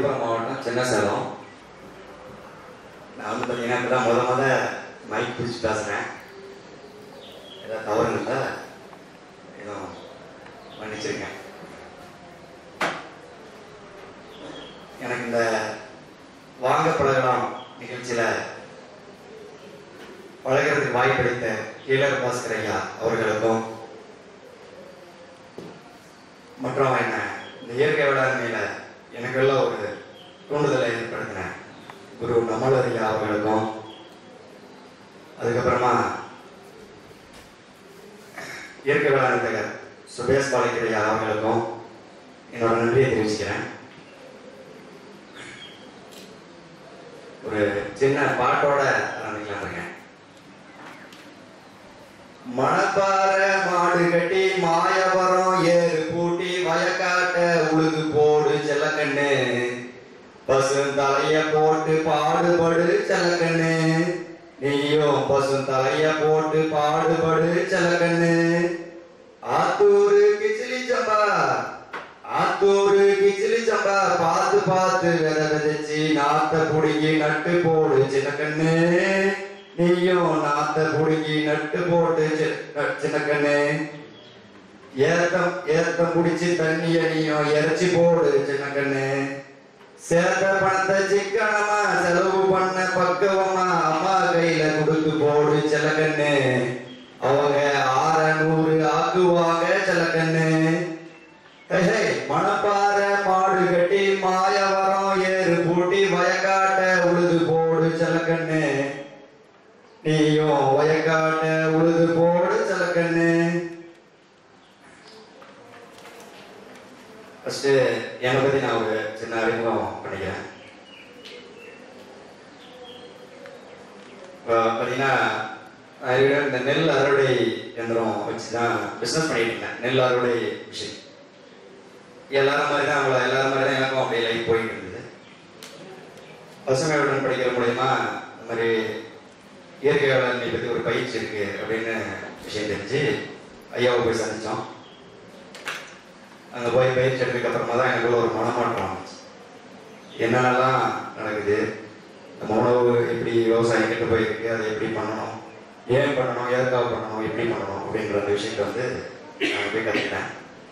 விழுப்புரம் மாவட்டம் சின்ன சேலம் நான் வந்து பார்த்தீங்கன்னா இப்போ தான் முத முத மைக் பிடிச்சி பேசுகிறேன் ஏதாவது தவறு இருந்தால் எதுவும் மன்னிச்சிருக்கேன் எனக்கு இந்த வாங்க பழகலாம் நிகழ்ச்சியில் பழகிறதுக்கு வாய்ப்பளித்த கீழர் பாஸ்கர் ஐயா அவர்களுக்கும் மற்றும் என்ன இந்த இயற்கை வேளாண்மையில் எனக்குள்ள ஒரு தூண்டுதலை ஏற்படுத்தின குரு நம்மளர் ஐயா அவர்களுக்கும் அதுக்கப்புறமா இயற்கை வேளாண் தகர் சுபேஷ் பாலிக்கர் ஐயா அவர்களுக்கும் என்னோட நன்றியை தெரிவிச்சுக்கிறேன் ஒரு சின்ன பாட்டோட ஆரம்பிக்கலாம் இருக்கேன் மணப்பாற மாடு கட்டி மாயவரம் ஏறு பூட்டி வயக்காட்ட உழுது போடு செல்லக்கண்ணு பசு தலைய போட்டு பாடுபடு செல்லக்கண்ணு நீயும் பசு தலைய போட்டு பாடுபடு செல்லக்கண்ணு ஆத்தூரு கிச்சிலி சம்பா ஆத்தூரு கிச்சிலி சம்பா பார்த்து பார்த்து வித விதைச்சு நாத்த புடுங்கி நட்டு போடு சின்னக்கண்ணு நீயும் நாத்த புடுங்கி நட்டு போட்டு சி- ந- சின்னக்கண்ணு ஏத்தம் ஏத்தம் குடிச்சு தண்ணிய நீயும் இறைச்சி போடு சின்னக்கண்ணு சேர்த்த பணத்தை சிக்கனமா செலவு பண்ண பக்குவமா அம்மா கையில கொடுத்து போடு செல்லக்கண்ணு அவங்க ஆறநூறு ஆக்குவாங்க செல்லக்கண்ணு ஹே, ஹே, மணப்பாற மாடு கட்டி மாயவரம் ஏறு பூட்டி வயக்காட்ட உழுது போடு செல்லக்கண்ணு நீயும் வயக்காட்ட உழுது போடு செல்லக்கண்ணு ஃபர்ஸ்ட் என்னை பத்தி நான் ஒரு சின்ன அறிமுகம் பண்ணிக்கிறேன் இப்போ பார்த்தீங்கன்னா நான் இதுவரை இந்த நெல் அறுவடை இயந்திரம் வச்சு தான் பிஸ்னஸ் பண்ணிட்டு இருந்தேன் நெல் அறுவடை மிஷின் எல்லாரும் மாதிரி தான் அவங்கள எல்லாரும் மாதிரி தான் எனக்கும் அப்படியே லைஃப் போயிட்டு இருந்தது பசுமையுடன் படிக்கிற மூலயமா இந்த மாதிரி இயற்கை வேளாண்மை பற்றி ஒரு பயிற்சி இருக்கு அப்படின்னு விஷயம் தெரிஞ்சு ஐயாவை போய் சந்திச்சோம் அங்கே போய் பயிற்சி எடுத்ததுக்கு அப்புறமா தான் எனக்குள்ள ஒரு மனமாற்றம் வந்துச்சு என்னென்னலாம் நடக்குது நம்ம உணவு எப்படி விவசாயம் கெட்டு போயிருக்கு அதை எப்படி பண்ணணும் ஏன் பண்ணணும் எதுக்காக பண்ணணும் எப்படி பண்ணணும் அப்படின்ற அந்த விஷயத்தை வந்து நான் போய் கற்றுக்கிட்டேன்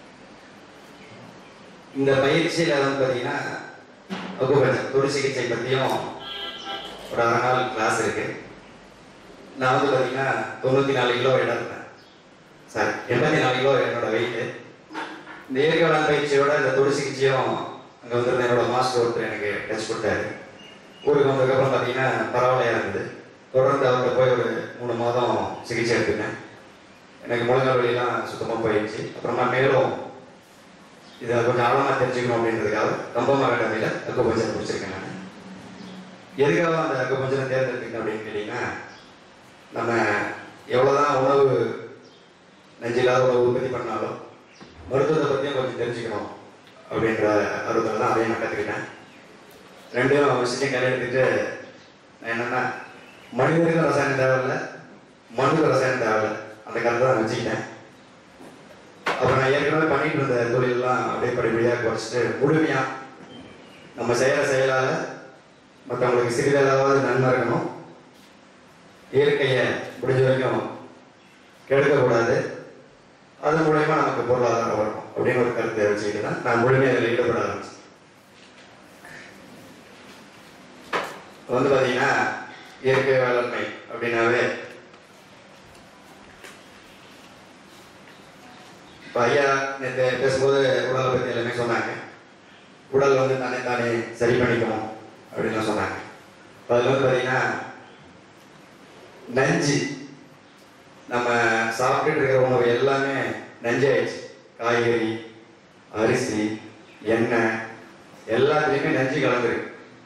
இந்த பயிற்சியில் வந்து பார்த்தீங்கன்னா அக்குபஞ்சர் தொடு சிகிச்சை பற்றியும் ஒரு அரை நாள் கிளாஸ் இருக்கு நான் வந்து பார்த்தீங்கன்னா தொண்ணூற்றி நாலு கிலோ இடம் இருந்தேன் சாரி எண்பத்தி நாலு கிலோ என்னோட வெயிட்டு இந்த இயற்கை வேளாண் பயிற்சியோட இந்த தொடு சிகிச்சையும் அங்கே வந்திருந்த என்னோட மாஸ்டர் ஒருத்தர் எனக்கு டெஸ்ட் கொடுத்தாரு ஊருக்கு வந்ததுக்கப்புறம் பார்த்தீங்கன்னா பரவாயில்லையா இருந்தது தொடர்ந்து அவர்கிட்ட போய் ஒரு மூணு மாதம் சிகிச்சை எடுத்துட்டேன் எனக்கு முழங்கால் வலியெல்லாம் சுத்தமாக போயிடுச்சு அப்புறமா மேலும் இதை கொஞ்சம் ஆழமாக தெரிஞ்சுக்கணும் அப்படின்றதுக்காக கம்பம் அகாடமியில் அக்குபஞ்சர் முடிச்சிருக்கேன் நான் எதுக்காக அந்த அக்குபஞ்சரை தேர்ந்தெடுத்துக்கிட்டேன் அப்படின்னு கேட்டிங்கன்னா நம்ம எவ்வளோதான் உணவு நெஞ்சில்லாத உணவு உற்பத்தி பண்ணாலும் மருத்துவத்தை பற்றியும் கொஞ்சம் தெரிஞ்சுக்கணும் அப்படின்ற அறுபதில் தான் அதையும் நான் கற்றுக்கிட்டேன் ரெண்டையும் விஷயம் கையில் எடுத்துட்டு நான் என்னென்னா மனிதனுக்கும் ரசாயனம் தேவையில்லை மண்ணுக்கு ரசாயனம் தேவையில்லை அந்த கருத்தை தான் வச்சுக்கிட்டேன் அப்புறம் நான் ஏற்கனவே பண்ணிட்டு இருந்த தொழிலெல்லாம் அப்படியே படிப்படியாக குறைச்சிட்டு முழுமையாக நம்ம செய்கிற செயலால் மற்றவங்களுக்கு சிறிதளவாவது நன்மை இருக்கணும் இயற்கையை முடிஞ்ச வரைக்கும் கெடுக்கக்கூடாது அது மூலயமா நமக்கு பொருளாதாரம் வரும் அப்படின்னு ஒரு கருத்தை வச்சுக்கிட்டு தான் நான் முழுமையாக அதில் ஈடுபட ஆரம்பிச்சேன் இப்ப வந்து பார்த்தீங்கன்னா இயற்கை வேளாண்மை அப்படின்னாவே இப்போ ஐயா நேற்று பேசும்போது உடலை பற்றி எல்லாமே சொன்னாங்க உடல் வந்து தானே தானே சரி பண்ணிக்கணும் அப்படின்னு சொன்னாங்க இப்போ அதில் வந்து பார்த்தீங்கன்னா நஞ்சு நம்ம சாப்பிட்டுட்டு இருக்கிற உணவு எல்லாமே நஞ்சாயிடுச்சு காய்கறி அரிசி எண்ணெய் எல்லாத்துலேயுமே நஞ்சு கலந்துருக்கு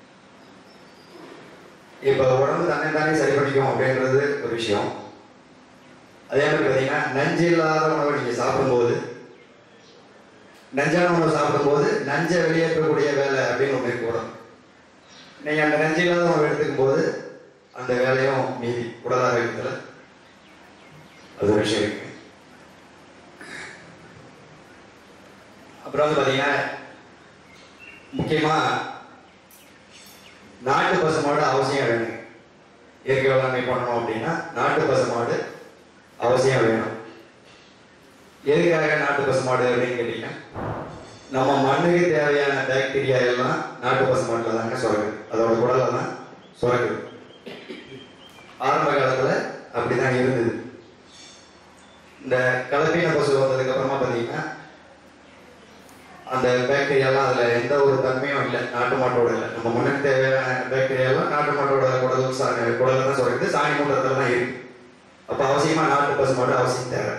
இப்போ உடம்பு தன்னை தானே சரி பண்ணிக்கும் அப்படின்றது ஒரு விஷயம் அதே மாதிரி பார்த்தீங்கன்னா நஞ்சு இல்லாத உணவை நீங்கள் சாப்பிடும்போது நஞ்சான உணவு சாப்பிடும்போது நஞ்சை வெளியேற்றக்கூடிய வேலை அப்படின்னு ஒன்று இருக்கு உடம்பு நீங்கள் அந்த நஞ்சு இல்லாத உணவு எடுத்துக்கும் போது அந்த வேலையும் மீதி உடல் ஆரோக்கியத்தில் அது ஒரு விஷயம் இருக்கு அப்புறம் வந்து பார்த்தீங்கன்னா முக்கியமாக நாட்டு பசுமாடு அவசியம் வேணும் இயற்கை வேளாண்மை பண்ணணும் அப்படின்னா நாட்டு பசுமாடு அவசியம் வேணும் எதுக்காக நாட்டு பசுமாடு அப்படின்னு கேட்டீங்கன்னா நம்ம மண்ணுக்கு தேவையான பாக்டீரியா எல்லாம் நாட்டு பசுமாட்டில் தாங்க சுரக்குது அதோட குடலை தான் சுரக்குது ஆரம்ப காலத்துல அப்படிதான் இருந்தது இந்த கலப்பீன பசு வந்ததுக்கு அப்புறமா பார்த்தீங்கன்னா அந்த பாக்டீரியாலாம் அதுல எந்த ஒரு தன்மையும் இல்லை நாட்டு மாட்டோட இல்லை நம்ம மண்ணுக்கு தேவையான பாக்டீரியாலாம் நாட்டு மாட்டோட குடல் சா குடல தான் சுரக்குது சாணி மூட்டத்தில் தான் இருக்கு அப்ப அவசியமா நாட்டு பசுமாடு அவசியம் தேவை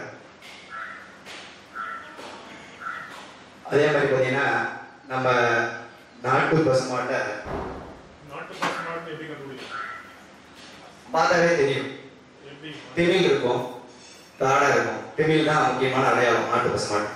அதே மாதிரி பார்த்தீங்கன்னா நம்ம நாட்டு பசுமாட்டை நாட்டு பசுமாடுன்னு எப்படி கண்டுபிடிக்கும் பார்த்தாவே தெரியும் எப்படி திமில் இருக்கும் தாடை இருக்கும் திமில் தான் முக்கியமான அடையாளம் நாட்டு பசுமாட்டு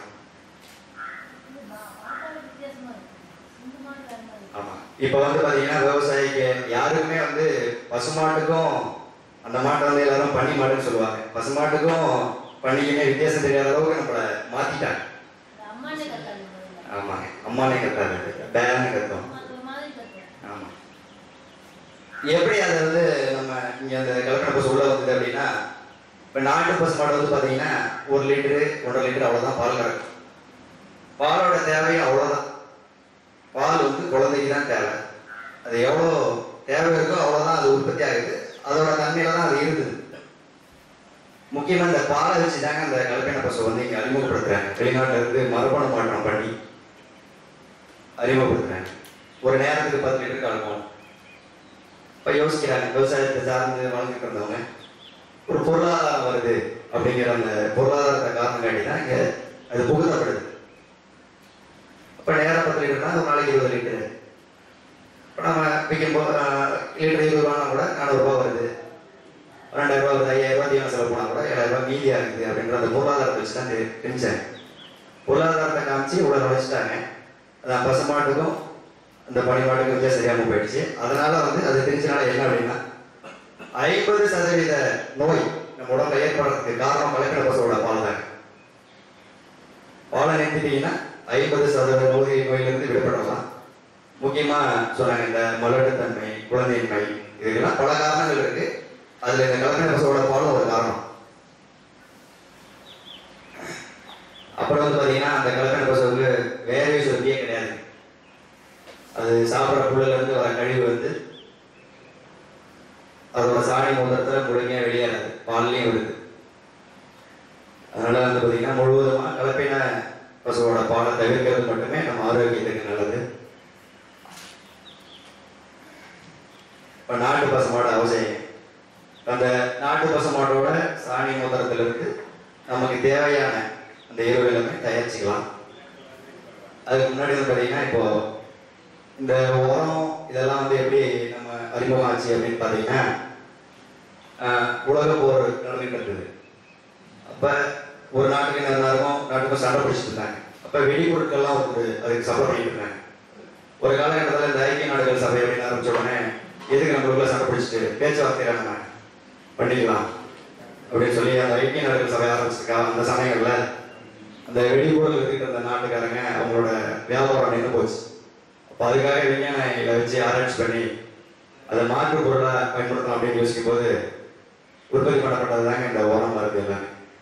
ஆமா இப்போ வந்து பாத்தீங்கன்னா விவசாயிக்கு யாருக்குமே வந்து பசுமாட்டுக்கும் அந்த மாட்டை வந்து எல்லாரும் பன்னி மாடுன்னு சொல்லுவாங்க பசுமாட்டுக்கும் பன்னிக்குமே வித்தியாசம் தெரியாத அளவுக்கு நம்மள மாத்திட்டாங்க ஆமாங்க அம்மானே கத்தாது பேரனே கத்தும் ஆமா எப்படி அதை வந்து நம்ம இங்க அந்த கலக்கண பசு உள்ள வந்தது அப்படின்னா இப்போ நாட்டு பசு மாடு வந்து பார்த்தீங்கன்னா ஒரு லிட்டரு ஒன்றரை லிட்டர் அவ்வளோதான் பால் கறக்கும் பாலோட தேவையும் அவ்வளோதான் பால் வந்து குழந்தைக்கு தான் தேவை அது எவ்வளோ தேவை இருக்கோ அவ்வளோதான் அது உற்பத்தி ஆகுது அதோட தன்மையில தான் அது இருந்தது முக்கியமாக இந்த பாலை வச்சு தாங்க அந்த கலப்பின பசு வந்து இங்கே அறிமுகப்படுத்துறாங்க வெளிநாட்டுல இருந்து மரபணு மாற்றம் பண்ணி அறிமுகப்படுத்துறாங்க ஒரு நேரத்துக்கு பத்து லிட்டர் கலப்போம் இப்போ யோசிக்கிறாங்க விவசாயத்தை சார்ந்து வளர்ந்துட்டு இருந்தவங்க ஒரு பொருளாதாரம் வருது அப்படிங்கிற அந்த பொருளாதாரத்தை காரணம் காட்டி தான் இங்கே அது புகுத்தப்படுது இப்போ நேரம் பத்து லிட்டர்னா ஒரு நாளைக்கு இருபது லிட்டரு இப்போ நம்ம விற்கும் போது லிட்டர் இருபது ரூபானா கூட நானூறுரூபா வருது ரெண்டாயிரம் ரூபா வருது ஐயாயிரம் ரூபா தீவன செலவு போனால் கூட ஏழாயிரம் ரூபாய் மீதியாக இருக்குது அப்படின்ற அந்த பொருளாதாரத்தை வச்சு தான் தெரி- தெரிஞ்சேன் பொருளாதாரத்தை காமிச்சு இவ்வளோ நுழைச்சிட்டாங்க அதான் பசுமாட்டுக்கும் அந்த பனிமாட்டுக்கும் வித்தியாசம் தெரியாமல் போயிடுச்சு அதனால வந்து அது தெரிஞ்சனால என்ன அப்படின்னா ஐம்பது சதவீத நோய் நம்ம உடம்புல ஏற்படுறதுக்கு காரணம் கலப்பின பசுவோட பால் தாங்க பாலை நிறுத்திட்டீங்கன்னா ஐம்பது சதவீத நோய் நோயிலிருந்து விடுபடலாம் முக்கியமா சொன்னாங்க இந்த மலட்டுத்தன்மை குழந்தையின்மை இதுக்கெல்லாம் பல காரணங்கள் இருக்கு அதுல இந்த கலப்பின பசுவோட பாலும் ஒரு காரணம் அப்புறம் வந்து பாத்தீங்கன்னா அந்த கலப்பின பசுவுக்கு வேர்வை சுரப்பியே கிடையாது அது சாப்பிட்ற புல்லுல இருந்து வர கழிவு வந்து அதோட சாணி மூத்திரத்துல முழுமையா வெளியேறாது பால்லையும் வருது அதனால வந்து பாத்தீங்கன்னா முழுவதுமா கலப்பின பசுவோட பாலை தவிர்க்கிறது மட்டுமே நம்ம ஆரோக்கியத்துக்கு நல்லது இப்ப நாட்டு பசுமாடு அவசியம் அந்த நாட்டு பசுமாட்டோட சாணி மூத்திரத்துல இருந்து நமக்கு தேவையான அந்த எருவு எல்லாமே தயாரிச்சுக்கலாம் அதுக்கு முன்னாடி வந்து பாத்தீங்கன்னா இப்போ இந்த உரம் இதெல்லாம் வந்து எப்படி நம்ம அறிமுகம் ஆச்சு அப்படின்னு பார்த்தீங்கன்னா ஆஹ், உலக போர் நடந்துட்டு இருந்தது அப்போ ஒரு நாட்டுக்கு என்ன நேரமும் நாட்டுக்கும் சண்டை பிடிச்சிட்டு இருந்தாங்க அப்போ வெடிபொருட்கள்லாம் ஒரு அதுக்கு சப்போர்ட் பண்ணிட்டு இருந்தாங்க ஒரு காலகட்டத்தில் இந்த ஐக்கிய நாடுகள் சபை அப்படின்னு ஆரம்பிச்ச உடனே எதுக்கு நம்மளுக்குள்ள சண்டை பிடிச்சிட்டு பேச்சுவார்த்தையில நம்ம பண்ணிக்கலாம் அப்படின்னு சொல்லி அந்த ஐக்கிய நாடுகள் சபை ஆரம்பிச்சிருக்காங்க அந்த சமயங்கள்ல அந்த வெடிபொருள் இருக்கிற அந்த நாட்டுக்காரங்க அவங்களோட வியாபாரம் நின்று போச்சு அப்போ அதுக்காக விஞ்ஞானிகளை வச்சு ஆராய்ச்சி பண்ணி அதை மாற்று பொருளாக பயன்படுத்தலாம் அப்படின்னு யோசிக்கும் போது உற்பத்தி பண்ணப்பட்டது தாங்க இந்த உரம் மருந்து எல்லாமே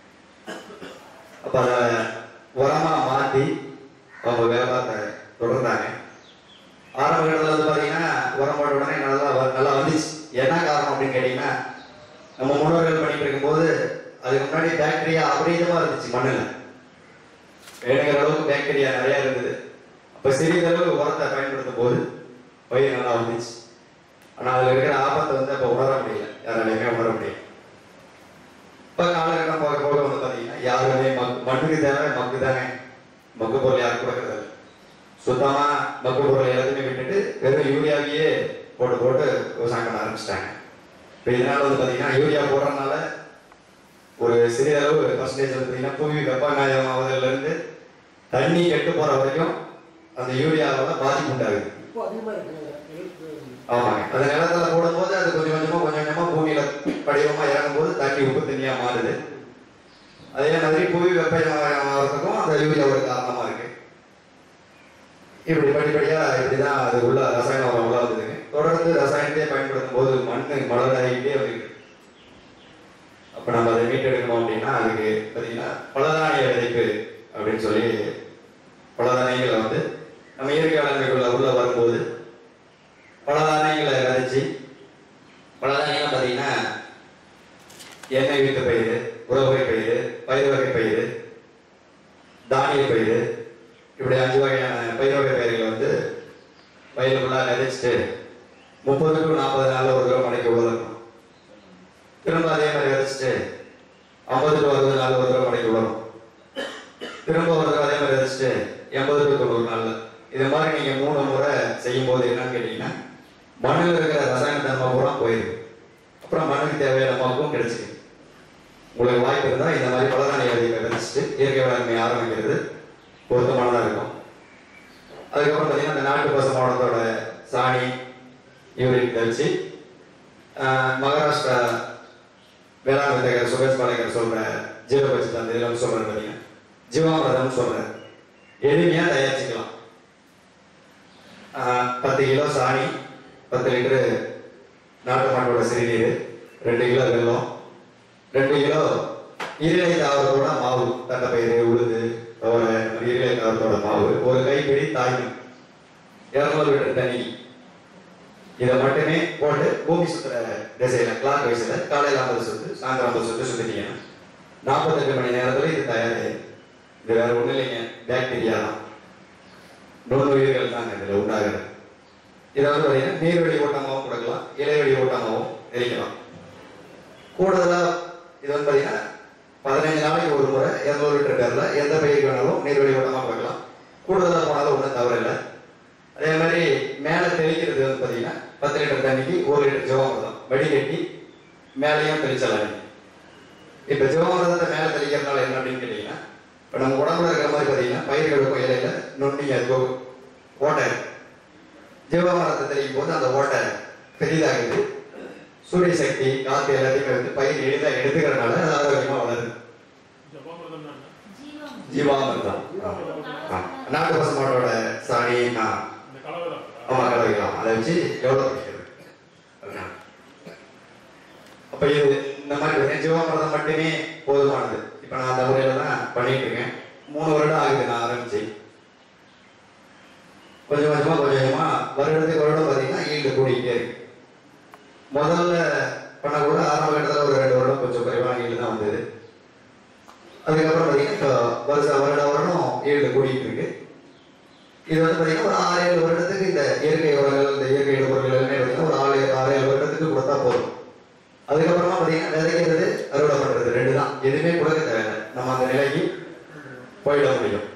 அப்போ அதை உரமாக மாற்றி அவங்க வியாபாரத்தை தொடர்ந்தாங்க ஆரம்ப கட்டத்தில் வந்து பார்த்தீங்கன்னா உரம் போட்ட உடனே நல்லா வ- நல்லா வந்துச்சு என்ன காரணம் அப்படின்னு கேட்டிங்கன்னா நம்ம முன்னோர்கள் பண்ணிட்டு இருக்கும்போது அதுக்கு முன்னாடி பாக்டீரியா அபரீதமாக இருந்துச்சு மண்ணில் வேணுங்கிற அளவுக்கு பாக்டீரியா நிறைய இருந்தது அப்ப சிறிதளவு உரத்தை பயன்படுத்தும் போது பயிர் நல்லா வந்துச்சு ஆனா அதுல இருக்கிற ஆபத்தை வந்து அப்ப உணர முடியல யாராலையுமே உணர முடியல இப்ப காலகட்டம் போக போக வந்து பாத்தீங்கன்னா யாருமே மக் மண்ணுக்கு தேவை மக்கு தானே மக்கு பொருள் யாரும் கொடுக்கறது இல்ல. சுத்தமா மக்கு பொருள் எல்லாத்தையுமே விட்டுட்டு வெறும் யூரியாவையே போட்டு போட்டு விவசாயம் பண்ண ஆரம்பிச்சிட்டாங்க இப்ப இதனால வந்து பாத்தீங்கன்னா யூரியா போடுறதுனால ஒரு சிறிதளவு பர்சன்டேஜ் வந்து பாத்தீங்கன்னா புவி வெப்பமயம் ஆவதிலிருந்து இருந்து தண்ணி கெட்டு போற வரைக்கும் அந்த யூரியாவால பாதிப்பு உண்டாகுது இப்போ அதிகமா இருக்கு இருக்கு. ஆமாங்க அது நிலத்துல போடும்போது அது கொஞ்சம் கொஞ்சமா கொஞ்சம் கொஞ்சமா பூமியில படிவமா இறங்கும்போது தண்ணி உப்பு தண்ணியா மாறுது அதே மாதிரி புவி வெப்பமயமாகிறதுக்கும் அந்த யூரியா ஒரு காரணமா இருக்கு இப்படி படிப்படியா இப்படிதான் அது உள்ள ரசாயன உரம் உள்ள வந்ததுங்க தொடர்ந்து தொடர்ந்து ரசாயனத்தையே பயன்படுத்தும் போது மண் மலராகிட்டே வந்துருக்கு அப்ப நம்ம அதை மீட்டெடுக்கணும் அப்படின்னா அதுக்கு பார்த்தீங்கன்னா பலதானிய விதைப்பு அப்படின்னு சொல்லி பலதானியங்களை வந்து நம்ம இயற்கை வேளாண்மைக்குள்ள உள்ள வரும்போது பலதானியங்களை விதைச்சு பலதானியம் பார்த்தீங்கன்னா எண்ணெய் வீட்டு பயிர் உறவகை பயிர் பயிர் வகை பயிர் தானிய பயிர் இப்படி அஞ்சு வகையான பயிர் வகை பயிர்களை வந்து வயல் ஃபுல்லாக விதைச்சிட்டு முப்பது டு நாற்பது நாளில் ஒரு தடவை மடக்கி உழணும் திரும்ப அதே மாதிரி விதைச்சிட்டு ஐம்பது டு அறுபது நாள் ஒரு தடவை மடக்கி உழணும் திரும்ப ஒரு தடவை அதே மாதிரி விதைச்சிட்டு எண்பது டு தொண்ணூறு நாளில் இது மாதிரி நீங்கள் மூணு முறை செய்யும்போது என்னன்னு கேட்டிங்கன்னா மண்ணில் இருக்கிற ரசாயன தன்மை பூரா போயிடும் அப்புறம் மண்ணுக்கு தேவையான மக்கும் கிடைச்சிடும் உங்களுக்கு வாய்ப்பு இருந்தால் இந்த மாதிரி பலதானிய விதைகளை விதைச்சிட்டு இயற்கை வேளாண்மை ஆரம்பிக்கிறது பொருத்தமானதாக இருக்கும் அதுக்கப்புறம் பார்த்தீங்கன்னா இந்த நாட்டு பசு மாவட்டத்தோட சாணி யூரின் தெளிச்சு ஆஹ், மகாராஷ்டிரா வேளாண் வித்தகர் சுரேஷ் பாலேகர் சொல்ற ஜீவபட்சி தந்தையிலும் சொல்றாரு பார்த்தீங்கன்னா ஜீவாமிரதம் சொல்றாரு எளிமையாக தயாரிச்சுக்கலாம் ஆஹ், பத்து கிலோ சாணி பத்து லிட்டரு நாட்டு மாட்டோட சிறுநீர் ரெண்டு கிலோ வெல்லம் ரெண்டு கிலோ இருளை தாவரத்தோட மாவு தட்டைப்பயிறு உளுந்து தவறை இருளை தாவரத்தோட மாவு ஒரு கைப்பிடி தாய்மை இரநூறு லிட்டர் தண்ணி இதை மட்டுமே போட்டு பூமி சுத்துற திசையில கிளாக் வைஸ்ல காலையில் ஐம்பது சுத்து சாயந்தரம் ஐம்பது சுத்து சுத்திட்டீங்கன்னா நாற்பத்தெட்டு மணி நேரத்துல இது தயாராகிடும் இது வேற ஒண்ணும் இல்லைங்க பாக்டீரியா தான் நுண்ணுயிர்கள் தாங்க இதுல உண்டாகிறது இதை வந்து பார்த்தீங்கன்னா நீர்வழி ஓட்டமாகவும் கொடுக்கலாம் இலைவழி ஓட்டமாகவும் எரிக்கலாம் கூடுதலா இது வந்து பார்த்தீங்கன்னா பதினைஞ்சு நாளைக்கு ஒரு முறை இரநூறு லிட்டர் பேர்ல எந்த பயிருக்கு வேணாலும் நீர்வழி ஓட்டமாக கொடுக்கலாம் கூடுதலாக போனாலும் ஒன்றும் தவறில்லை அதே மாதிரி மேலே தெளிக்கிறது வந்து பார்த்தீங்கன்னா பத்து லிட்டர் தண்ணிக்கு ஒரு லிட்டர் ஜீவாமிரதம் வடிகட்டி மேலேயும் தெளிச்சலாம் இப்போ ஜீவாமிரதத்தை மேலே தெளிக்கிறதுனால என்ன அப்படின்னு கேட்டிங்கன்னா இப்போ நம்ம உடம்புல இருக்கிற மாதிரி பார்த்தீங்கன்னா பயிர்களுக்கும் இலையில நுண்ணி அது ஓட்டை இருக்கு. ஜீவாமிரதத்தை தெளிக்கும் போது அந்த ஓட்டை பெரிதாகுது சூரிய சக்தி காற்று எல்லாத்தையுமே வந்து பயிர் எளிதாக எடுத்துக்கிறதுனால அது ஆரோக்கியமாக வளருது ஜபாமிரதம்னா என்ன? ஜீவாமிரதம் ஆ. நாட்டு பசுமாட்டோட சாணி நான் இந்த கலவை தான் ஆமா கலவைக்கலாம் அதை வச்சு எவ்வளோ பிடிக்கிறது அதுதான். அப்ப இது இந்த மாதிரி பார்த்தீங்கன்னா ஜீவாமிரதம் மட்டுமே போதுமானது இப்ப நான் அந்த முறையில தான் பண்ணிட்டு இருக்கேன் மூணு வருடம் ஆகுது நான் ஆரம்பிச்சு கொஞ்சம் கொஞ்சமா கொஞ்சம் கொஞ்சமா வருடத்துக்கு வருடம் பார்த்தீங்கன்னா ஈல்டு கூடிக்கிட்டே இருக்கு முதல்ல பண்ணக்குள்ள ஆரம்ப கட்டத்தில் ஒரு ரெண்டு வருடம் கொஞ்சம் குறைவான ஈல்டு தான் வந்தது அதுக்கப்புறம் பார்த்தீங்கன்னா இப்போ வருஷம் வருட வருடம் ஈல்டு கூடிட்டு இருக்கு இது வந்து பார்த்தீங்கன்னா ஒரு ஆறு ஏழு வருடத்துக்கு இந்த இயற்கை உரங்கள் இந்த இயற்கை இடுபொருள் எல்லாமே பார்த்தீங்கன்னா ஒரு ஆறு ஆறு ஏழு வருடத்துக்கு கொடுத்தா போதும் அதுக்கப்புறமா பார்த்தீங்கன்னா விதைக்கிறது அறுவடை பண்ணுறது ரெண்டு தான் எதுவுமே கொடுக்க தேவையில்லை நம்ம அந்த நிலைக்கு போயிட முடியும்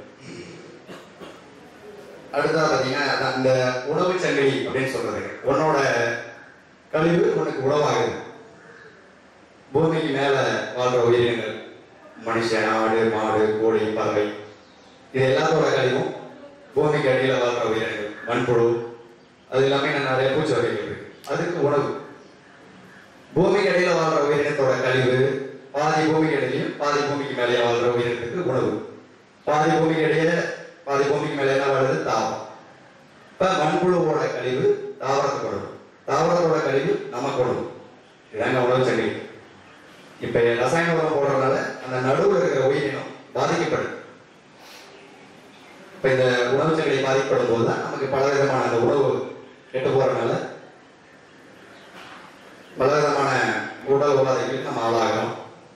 அடுத்ததா பார்த்தீங்கன்னா அதான் இந்த உணவு சங்கிலி அப்படின்னு சொல்றது உன்னோட கழிவு உனக்கு உணவாகுது பூமிக்கு மேல வாழ்ற உயிரினங்கள் மனுஷன் ஆடு மாடு கோழி பறவை இது எல்லாத்தோட கழிவும் பூமிக்கு அடியில வாழ்ற உயிரினங்கள் மண்புழு அது எல்லாமே இன்னும் நிறைய பூச்சி வகைகள் இருக்கு அதுக்கு உணவு பூமிக்கு அடியில வாழ்ற உயிரினத்தோட கழிவு பாதி பூமிக்கு அடியிலையும் பாதி பூமிக்கு மேலேயே வாழ்ற உயிரினத்துக்கு உணவு பாதி பூமிக்கு இடையில பாதி பூமிக்கு மேலே என்ன வாழுது தாவரம் இப்ப மண்புழுவோட கழிவு தாவரத்துக்கு உணவு தாவரத்தோட கழிவு நமக்கு உணவு இதாங்க உணவு சங்கிலி இப்ப ரசாயன உரம் போடுறதுனால அந்த நடுவுல இருக்கிற உயிரினம் பாதிக்கப்படுது இப்ப இந்த உணவு சங்கிலி பாதிக்கப்படும் போது தான் நமக்கு பல விதமான அந்த உணவு கெட்டு போறதுனால பல விதமான உடல் உபாதைகளுக்கு நம்ம ஆளாகிறோம்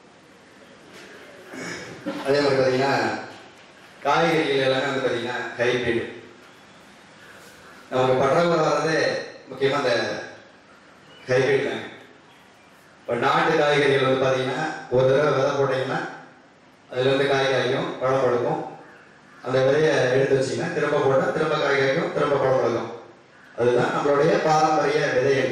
அதே மாதிரி பார்த்தீங்கன்னா காய்கறிகள் எல்லாமே வந்து பார்த்தீங்கன்னா ஹைபிரிட் நமக்கு பற்றாக்குறை வர்றதே முக்கியமாக அந்த ஹைபிரிட் தாங்க இப்போ நாட்டு காய்கறிகள் வந்து பார்த்தீங்கன்னா ஒரு தடவை விதை போட்டீங்கன்னா அதுல இருந்து காய் காய்க்கும் பழம் பழுக்கும் அந்த விதையை எடுத்து வச்சீங்கன்னா திரும்ப போட்டால் திரும்ப காய் காய்க்கும் திரும்ப பழம் பழுக்கும் அதுதான் நம்மளுடைய பாரம்பரிய விதைகள்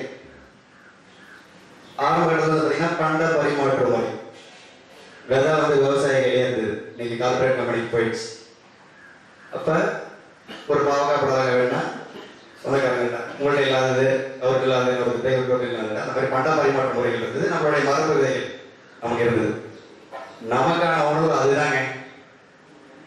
ஆரம்ப கட்டத்தில் பார்த்தீங்கன்னா பண்ட பரிமாற்ற முறை விதை வந்து விவசாயிகளே இருந்தது இன்னைக்கு கார்பரேட் கம்பெனிக்கு போயிடுச்சு அப்ப ஒரு பாவக்காய் பழம் வேணும்னா சொந்தக்காரங்க உங்கள்ட்ட இல்லாதது அவர்கிட்ட இல்லாதது ஒரு தெய்வத்தோடு இல்லாதது அந்த மாதிரி பண்ட பரிமாற்ற முறைகள் இருந்தது நம்மளுடைய மரபு விதைகள் நமக்கு இருந்தது நமக்கான உணவு அதுதாங்க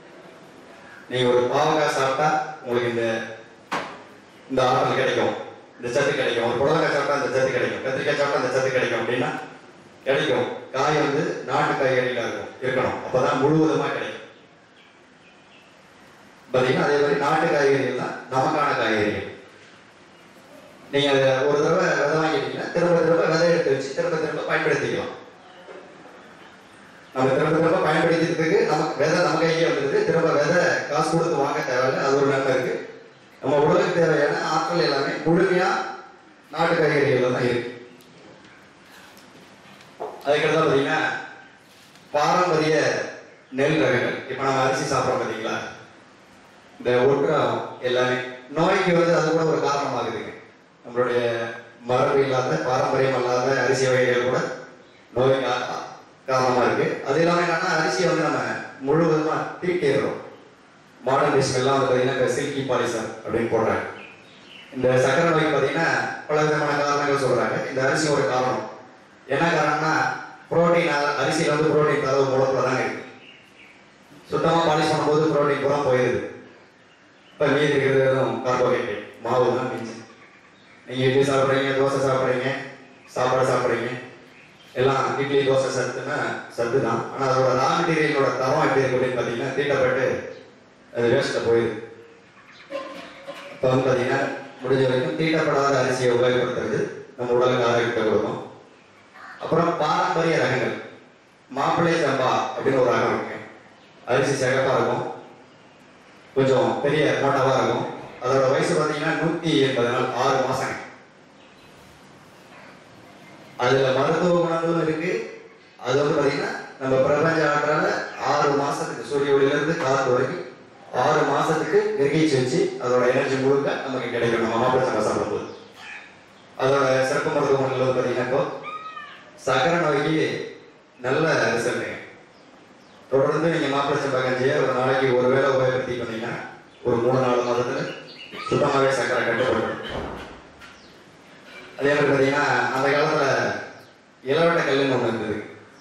நீங்க ஒரு பாவக்காய் சாப்பிட்டா உங்களுக்கு இந்த இந்த ஆற்றல் கிடைக்கும் இந்த சத்து கிடைக்கும் ஒரு புடலங்காய் சாப்பிட்டா இந்த சத்து கிடைக்கும் கத்திரிக்காய் சாப்பிட்டா இந்த சத்து கிடைக்கும் அப்படின்னா கிடைக்கும் காய் வந்து நாட்டு காய்கறிகளா இருக்கும் இருக்கணும் அப்பதான் முழுவதுமா கிடைக்கும் பாத்தீங்கன்னா அதே மாதிரி நாட்டு காய்கறிகள் தான் நமக்கான காய்கறிகள் நீங்க அதை ஒரு தடவை விதை வாங்கிட்டீங்கன்னா திரும்ப திரும்ப விதை எடுத்து வச்சு திரும்ப திரும்ப பயன்படுத்திக்கலாம் நம்ம திரும்ப திரும்ப பயன்படுத்திக்கிறதுக்கு நமக்கு விதை நம்ம கைக்கே வந்துருது திரும்ப விதை காசு கொடுத்து வாங்க தேவையில்லை அது ஒரு நன்மை இருக்கு நம்ம உடலுக்கு தேவையான ஆற்றல் எல்லாமே முழுமையா நாட்டு காய்கறிகள்ல தான் இருக்கு அதுக்கடுத்து பார்த்தீங்கன்னா பாரம்பரிய நெல் ரகங்கள் இப்போ நம்ம அரிசி சாப்பிட்றோம் பார்த்தீங்களா இந்த ஒற்றம் எல்லாமே நோய்க்கு வந்து அது கூட ஒரு காரணமாகுதுங்க நம்மளுடைய மரபு இல்லாத பாரம்பரியம் அல்லாத அரிசி வகைகள் கூட நோய் கா- காரணமா இருக்கு அது இல்லாம என்னன்னா அரிசியை வந்து நம்ம முழுவதுமா தீட்டிடுறோம் மாடர்ன் டிஷ்கள் எல்லாம் வந்து பார்த்தீங்கன்னா சில்கி பாலிசர் அப்படின்னு போடுறாங்க இந்த சக்கரை நோய்க்கு பார்த்தீங்கன்னா பல விதமான காரணங்கள் சொல்றாங்க இந்த அரிசி ஒரு காரணம் என்ன காரணம்னா புரோட்டீன் அரிசியில் வந்து புரோட்டீன் தரவு மூலத்தில் தாங்க இருக்கு சுத்தமாக பாலிஷ் பண்ணும்போது புரோட்டீன் பூரா போயிடுது இப்போ மீதி இருக்கிறது வெறும் கார்போஹைட்ரேட் மாவு தான் மிஞ்சி நீங்கள் இட்லி சாப்பிட்றீங்க தோசை சாப்பிட்றீங்க சாப்பாடு சாப்பிட்றீங்க எல்லாம் இட்லி தோசை சத்துன்னா சத்து தான் ஆனால் அதோட ரா மெட்டீரியலோட தரம் எப்படி இருக்கு அப்படின்னு பார்த்தீங்கன்னா தீட்டப்பட்டு அது வேஸ்ட்டில் போயிடுது இப்போ வந்து பார்த்தீங்கன்னா முடிஞ்ச வரைக்கும் தீட்டப்படாத அரிசியை உபயோகப்படுத்துறது நம்ம உடலுக்கு ஆரோக்கியத்தை கொடுக்கும் அப்புறம் பாரம்பரிய ரகங்கள் மாப்பிள்ளை சம்பா அப்படின்னு ஒரு ரகம் இருக்கு அரிசி சிகப்பாக இருக்கும் கொஞ்சம் பெரிய மோட்டாவாக இருக்கும் அதோட வயசு பார்த்தீங்கன்னா நூற்றி எண்பது நாள் ஆறு மாசங்க அதுல மருத்துவ குணங்களும் இருக்கு அது வந்து பார்த்தீங்கன்னா நம்ம பிரபஞ்ச ஆற்றால ஆறு மாசத்துக்கு சூரிய ஒளியில இருந்து காத்து வரைக்கும் ஆறு மாசத்துக்கு கிரகிச்சு வச்சு அதோட எனர்ஜி முழுக்க நமக்கு கிடைக்கும் நம்ம மாப்பிள்ளை சம்பா சாப்பிடும்போது அதோட சிறப்பு மருத்துவ குணங்கள் வந்து பார்த்தீங்கன்னா இப்போ சக்கரை நோய்க்கு நல்ல ரிசல்ட்டுங்க தொடர்ந்து நீங்க மாப்பிள்ளை சம்பா கஞ்சியை ஒரு நாளைக்கு ஒரு வேளை உபயோகப்படுத்தி பண்ணீங்கன்னா ஒரு மூணு நாலு மாதத்துல சுத்தமாகவே சக்கரை கட்டுப்படும் அதே மாதிரி பார்த்தீங்கன்னா அந்த காலத்துல இளவட்ட கல்லுன்னு ஒன்று இருந்தது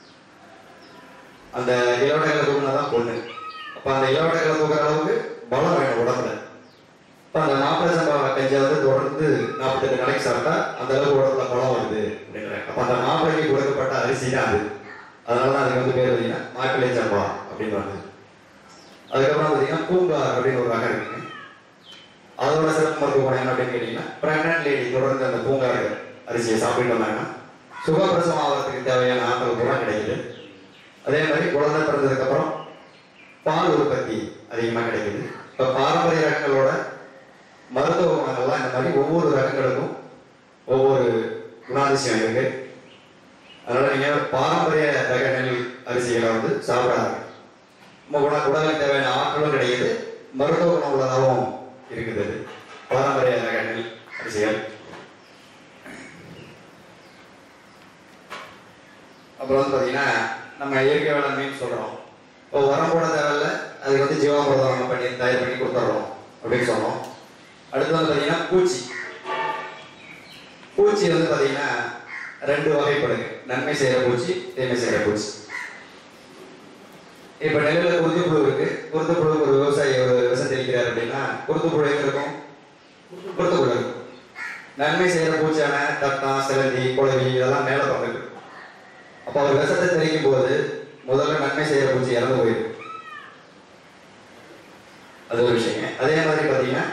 அந்த இளவட்ட கல்லை தூக்குனா தான் பொண்ணு அப்போ அந்த இளவட்ட கல்லை தூக்குற அளவுக்கு பலம் வேணும் உடம்புல இப்போ அந்த மாப்பிள்ளை சம்பா கஞ்சியை வந்து தொடர்ந்து நாற்பத்தெட்டு நாளைக்கு சாப்பிட்டா அந்த அளவுக்கு உடம்புல பலம் வருது அப்படிங்கிறாங்க அப்போ அந்த மாப்பிள்ளைக்கு கொடுக்கப்பட்ட அரிசி தான் அது அதனால தான் அதுக்கு வந்து பேர் பார்த்தீங்கன்னா மாப்பிள்ளை சம்பா அப்படின்னு வந்து அதுக்கப்புறம் பார்த்தீங்கன்னா பூங்கார் அப்படின்னு ஒரு ரகம் இருக்குங்க அதோட சிறப்பு மருத்துவ குணம் என்ன அப்படின்னு கேட்டீங்கன்னா பிரெக்னன்ட் லேடி தொடர்ந்து அந்த பூங்கார் அரிசியை சாப்பிட்டு வந்தாங்கன்னா சுகப்பிரசவம் ஆகிறதுக்கு தேவையான ஆற்றல் பூரா கிடைக்குது அதே மாதிரி குழந்தை பிறந்ததுக்கு அப்புறம் பால் உற்பத்தி அதிகமாக கிடைக்குது இப்போ பாரம்பரிய ரகங்களோட மருத்துவ குணங்கள்லாம் இந்த மாதிரி ஒவ்வொரு ரகங்களுக்கும் ஒவ்வொரு குணாதிசயம் இருக்கு அதனால நீங்க பாரம்பரிய ரக நெல் அரிசிகளை வந்து சாப்பிடாங்க நம்ம குண உடலுக்கு தேவையான ஆற்றலும் கிடைக்குது மருத்துவ குணம் உள்ளதாகவும் இருக்குது அது. பாரம்பரிய ரக நெல் அரிசிகள் அப்புறம் வந்து பார்த்தீங்கன்னா நம்ம இயற்கை வேளாண்மைன்னு சொல்றோம் இப்போ உரம் போட தேவையில்ல அதுக்கு வந்து ஜீவாமிரதம் நம்ம பண்ணி தயார் பண்ணி கொடுத்துட்றோம் அப்படின்னு சொன்னோம் அடுத்து வந்து பார்த்தீங்கன்னா பூச்சி பூச்சி வந்து பார்த்தீங்கன்னா ரெண்டு வகைப்படுங்க நன்மை செய்கிற பூச்சி தீமை செய்கிற பூச்சி இப்போ நெல்லில் குருத்து புழு இருக்கு குருத்து புழு ஒரு விவசாயி ஒரு விஷம் தெளிக்கிறார் அப்படின்னா குருத்து புழு எங்க இருக்கும் குருத்து புழு இருக்கும் நன்மை செய்கிற பூச்சியான தட்டம் சிலந்தி குழவி இதெல்லாம் மேலே பங்குது அப்போ அவர் விஷத்தை தெளிக்கும் போது முதல்ல நன்மை செய்கிற பூச்சி இறந்து போயிருக்கு அது ஒரு விஷயங்க அதே மாதிரி பார்த்தீங்கன்னா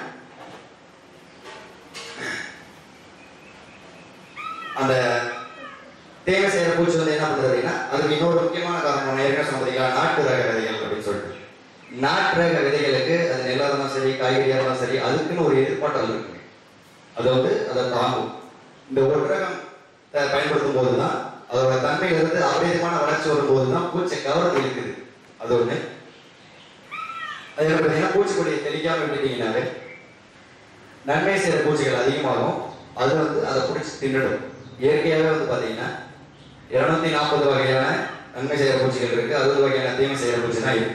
அந்த தேவை செய்யற பூச்சி வந்து என்ன பண்ணுறது அப்படின்னா அதுக்கு இன்னொரு முக்கியமான காரணம் நான் ஏற்கனவே சொன்ன பார்த்தீங்களா நாட்டு ரக விதைகள் அப்படின்னு சொல்லிட்டு நாட்டு ரக விதைகளுக்கு அது நெல்லாக இருந்தாலும் சரி காய்கறியாக இருந்தாலும் சரி அதுக்குன்னு ஒரு எதிர்பார்த்தல் இருக்குங்க அது வந்து அதை தாங்கும் இந்த ஒரு ரகம் அஹ், பயன்படுத்தும் போது தான் அதோட தன்மையிலிருந்து அபரிதமான வளர்ச்சி வரும்போது தான் பூச்சை கவர்ந்து இருக்குது அது ஒண்ணு அதே மாதிரி பார்த்தீங்கன்னா பூச்சிக்கொடியை தெளிக்காம விட்டுட்டீங்கன்னாவே நன்மை செய்கிற பூச்சிகள் அதிகமாகும் அது வந்து அதை பிடிச்சி தின்னுடும் இயற்கையாகவே வந்து பார்த்தீங்கன்னா இருநூத்தி நாற்பது வகையான நன்மை செய்கிற பூச்சிகள் இருக்கு அறுபது வகையான தீமை செய்கிற பூச்சி தான் இருக்கு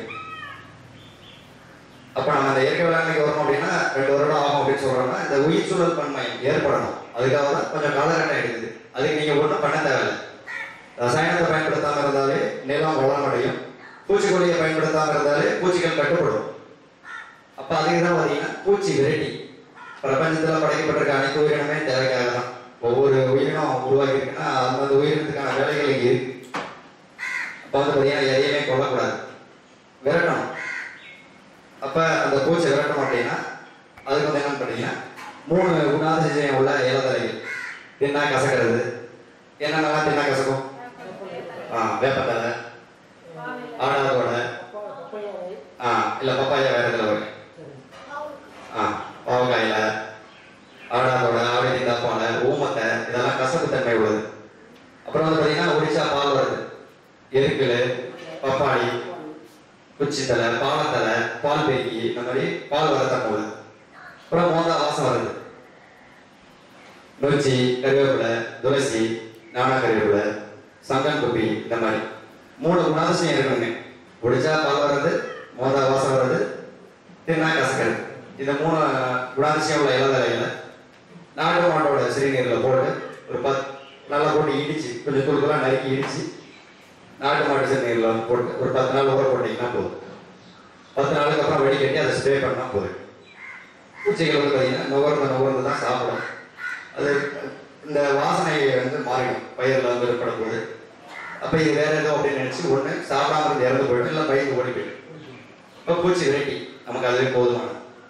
அப்ப நம்ம அந்த இயற்கை வேளாண்மைக்கு வரணும் அப்படின்னா ரெண்டு வருடம் ஆகும் அப்படின்னு சொல்றோம்னா இந்த உயிர் சூழல் பன்மை ஏற்படணும் அதுக்காக தான் கொஞ்சம் காலகட்டம் எடுக்குது அதுக்கு நீங்க ஒன்றும் பண்ண தேவையில்லை ரசாயனத்தை பயன்படுத்தாம இருந்தாலே நிலம் வளம் அடையும் பூச்சிக்கொல்லியை பயன்படுத்தாம இருந்தாலே பூச்சிகள் கட்டுப்படும் அப்ப அதுக்கு தான் பார்த்தீங்கன்னா பூச்சி விரட்டி பிரபஞ்சத்துல படைக்கப்பட்டிருக்க அனைத்து உயிரினமே தேவைக்காக தான் ஒவ்வொரு உயிரினம் உருவாகி இருக்குன்னா அந்தந்த உயிரினத்துக்கான வேலைகள் இங்க இருக்கு அப்ப வந்து பார்த்தீங்கன்னா எதையுமே கொல்லக்கூடாது விரட்டணும் அப்ப அந்த பூச்சை விரட்டணும் அப்படின்னா அதுக்கு வந்து என்னன்னு பார்த்தீங்கன்னா மூணு குணாதிசயம் உள்ள இலதலைகள் தின்னா கசக்கிறது என்னென்னலாம் தின்னா கசக்கும் ஆ வேப்பத்தலை ஆடாதோடை பப்பையாவை ஆ இல்லை பப்பாயா வேற இதில் வரும் ஆ பாவக்காயில ஆடாதோட ஆவடி தப்பால ஊமத்தை இதெல்லாம் கசப்பு தன்மை உள்ளது அப்புறம் வந்து பார்த்தீங்கன்னா ஒடிசா பால் வருது எருக்கல் பப்பாளி குச்சித்தலை பாலத்தலை பால் பெருக்கி இந்த மாதிரி பால் வரத்தன்மை உள்ளது அப்புறம் மோந்தா வாசம் வருது நொச்சி கருவேப்பிலை துளசி நானா கருவேப்பிலை சங்கன் குப்பி இந்த மாதிரி மூணு குணாதிசயம் இருக்கணுங்க ஒடிச்சா பால் வர்றது மோதா வாசம் வர்றது தின்னா கசக்கிறது இந்த மூணு குணாதிசயம் உள்ள இளந்தலைகளை நாட்டு மாட்டோட சிறுநீரில் போட்டு ஒரு பத் நல்லா போட்டு இடிச்சு கொஞ்சம் தூள்களாக நறுக்கி இடிச்சு நாட்டு மாட்டு சிறுநீரில் போட்டு ஒரு பத்து நாள் ஊற போட்டிங்கன்னா போதும் பத்து நாளுக்கு அப்புறம் வெடிக்கட்டி அதை ஸ்ப்ரே பண்ணால் போதும் பூச்சிகள் வந்து பார்த்தீங்கன்னா நுகர்ந்து நுகர்ந்து தான் சாப்பிடும் அது இந்த வாசனை வந்து மாறிடும் பயிரில் வந்து ஏற்படும் போது அப்போ இது வேற ஏதோ அப்படின்னு நினச்சி ஒன்று சாப்பிடாம இருந்து இறந்து போயிடும் இல்லை பயந்து ஓடி போயிடும் இப்போ பூச்சி விரட்டி நமக்கு அதுவே போதுமானது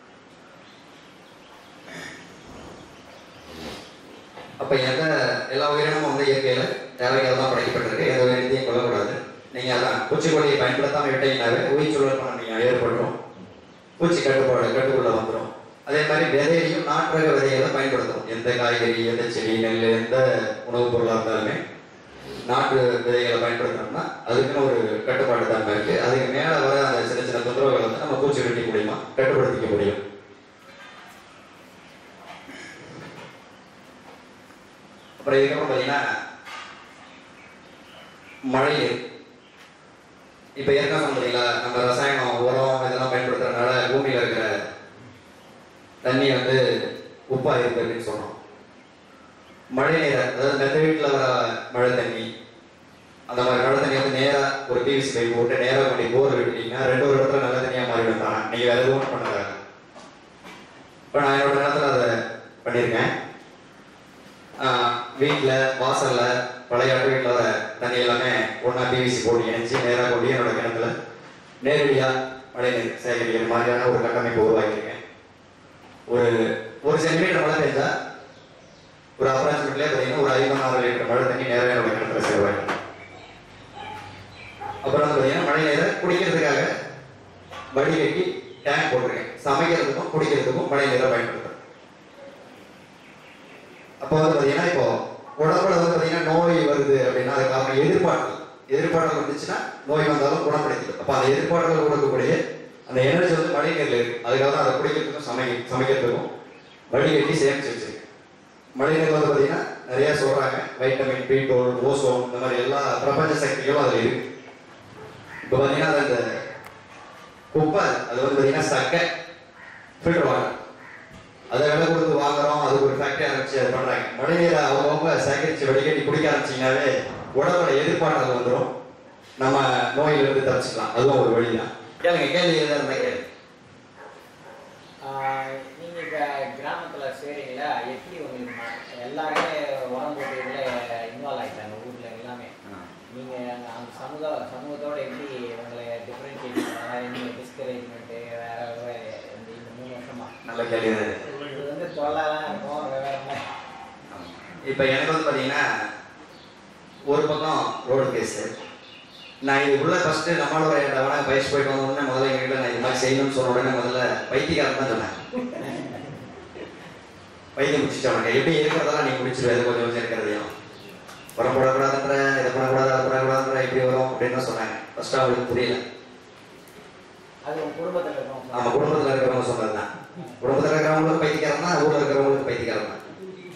அப்ப எந்த எல்லா உயிரினமும் வந்து இயற்கையில தேவைக்காக தான் படைக்கப்பட்டிருக்கு எந்த உயிரினத்தையும் கொல்லக்கூடாது நீங்க அதான் பூச்சிக்கொல்லியை பயன்படுத்தாம விட்டீங்கன்னாவே உயிர் சூழல் பண்ண நீங்க ஏற்படுறோம் பூச்சி கட்டுப்பாடு கட்டுக்குள்ள வந்துடும் அதே மாதிரி விதையையும் நாற்றக விதைகளை பயன்படுத்தணும் எந்த காய்கறி எந்த செடி நெல் எந்த உணவுப் பொருளாக இருந்தாலுமே நாட்டு விதைகளை பயன்படுத்தணும்னா அதுக்குன்னு ஒரு கட்டுப்பாடு தன்மை இருக்கு அதுக்கு மேல வர அந்த சின்ன சின்ன தொந்தரவுகளை வந்து நம்ம பூச்சி வெட்டி முடியுமா கட்டுப்படுத்திக்க முடியும் அப்புறம் இதுக்கப்புறம் பார்த்தீங்கன்னா மழை நீர் இப்போ ஏற்கனவே சொன்னீங்களா நம்ம ரசாயனம் உரம் இதெல்லாம் பயன்படுத்துறதுனால பூமியில் இருக்கிற தண்ணி வந்து உப்பா இருக்கு அப்படின்னு சொன்னோம் மழை நீரை அதாவது மெத்த வீட்டில் வர மழை தண்ணி அந்த மாதிரி மழை தண்ணி வந்து நேராக ஒரு பிவிசி பைப் போட்டு நேராக கொண்டு போர் விட்டுட்டீங்கன்னா ரெண்டு ஒரு இடத்துல நல்ல தண்ணியாக மாறிடும் தானே நீங்கள் வேற எதுவும் பண்ணல இப்போ நான் என்னோட நேரத்தில் அதை பண்ணியிருக்கேன் வீட்டில் வாசலில் பழைய ஆட்டு வீட்டில் வர தண்ணி எல்லாமே ஒன்றா பிவிசி போட்டு இணைச்சி நேராக கொண்டு என்னோட கிணத்துல நேரடியாக மழை நீர் சேகரிக்கிற மாதிரியான ஒரு கட்டமைப்பு உருவாக்கியிருக்கேன் ஒரு ஒரு சென்டிமீட்டர் மழை பெஞ்சா ஒரு அப்ராக்சிமேட்லேயே பார்த்தீங்கன்னா ஒரு ஐம்பதாயிரம் லிட்டர் மழை தண்ணி நேராக என்னோட கிணத்துல சேவாயிடும் அப்புறம் வந்து பார்த்தீங்கன்னா மழை நீரை குடிக்கிறதுக்காக வடிகட்டி டேங்க் போட்டிருக்கேன் சமைக்கிறதுக்கும் குடிக்கிறதுக்கும் மழை நீரை பயன்படுத்துறேன் அப்போ வந்து பார்த்தீங்கன்னா இப்போ உடம்புல வந்து பார்த்தீங்கன்னா நோய் வருது அப்படின்னா அது காரணம் எதிர்பார்ப்பு எதிர்பார்ப்பு வந்துச்சுன்னா நோய் வந்தாலும் குணப்படுத்திடும் அப்போ அந்த எதிர்பார்ப்புகள் கொடுக்கக்கூடிய அந்த எனர்ஜி வந்து மழை நீர்ல இருக்கு அதுக்காக தான் அதை குடிக்கிறதுக்கும் சமை சமைக்கிறதுக்கும் வடிகட்டி சேமிச்சு வச்சிருக்கு மழை நீர் வந்து பார்த்தீங்கன்னா நிறைய சொல்றாங்க வைட்டமின் பி டுவெல் ஓசோன் இந்த மாதிரி எல்லா பிரபஞ்ச சக்திகளும் அதில் இருக்கு இப்போ பார்த்தீங்கன்னா அது அந்த குப்பை அது வந்து பார்த்தீங்கன்னா சக்கை ஃபில்டர் வாட்டர் அதை விலை கொடுத்து வாங்குறோம் அதுக்கு ஒரு ஃபேக்டரி ஆரம்பிச்சு அதை பண்றாங்க மழைநீரை அவங்கவுங்க சேகரிச்சு வடிகட்டி குடிக்க ஆரம்பிச்சிங்கனாவே உடம்போட எதிர்பார்ட்டல் வந்துடும் நம்ம நோயிலிருந்து தப்பிச்சுக்கலாம் அதுவும் ஒரு வழி தான் கேளுங்க கேள்வி எதாவது இருந்தா கேளு ஆஹ் நீங்க இப்ப கிராமத்துல செய்றீங்களா எப்படி உங்களுக்கு ம- எல்லாருமே உரம் போட்டு இதுல இன்வால்வ் ஆயிட்டாங்க ஊர்ல எல்லாமே நீங்க அந்த அந்த சமூக சமூகத்தோட எப்படி உங்களை டிஃபரன்ஷியேட் பண்ணலாம் நீங்க டிஸ்கரேஜ்மெண்ட் வேற வேற இந்த இந்த மூணு வருஷமா நல்ல கேள்வி தான் இது. இது வந்து தொல்லைலாம் இருக்கும் வேற மாதிரி இப்போ எனக்கு வந்து பார்த்தீங்கன்னா ஒரு பக்கம் ரோடு கேஸு நான் இது உள்ள ஃபர்ஸ்ட் நம்மளோட இடவன பயிற்சி போயிட்டு வந்த உடனே முதல்ல எங்க வீட்டில் நான் இது மாதிரி செய்யணும்னு சொன்ன உடனே முதல்ல பைத்தியக்காரன் தான் சொன்னேன் பைத்தியம் முடிச்சுட்டு அவனுக்கு எப்படி இருக்கிறதெல்லாம் நீ முடிச்சிருவேன் கொஞ்சம் கொஞ்சம் இருக்கிறதையும் உரம் போடக்கூடாதுன்ற இதை பண்ணக்கூடாது அதை பண்ணக்கூடாதுன்ற எப்படி வரும் அப்படின்னு தான் சொன்னாங்க ஃபர்ஸ்ட் அவங்களுக்கு புரியல அது உங்க குடும்பத்துல இருக்கும் நம்ம குடும்பத்தில் இருக்கிறவங்க சொன்னது தான் குடும்பத்தில் இருக்கிறவங்களுக்கு பைத்தியக்காரன் தான் ஊரில் இருக்கிறவங்களுக்கு பைத்தியக்காரன் தான்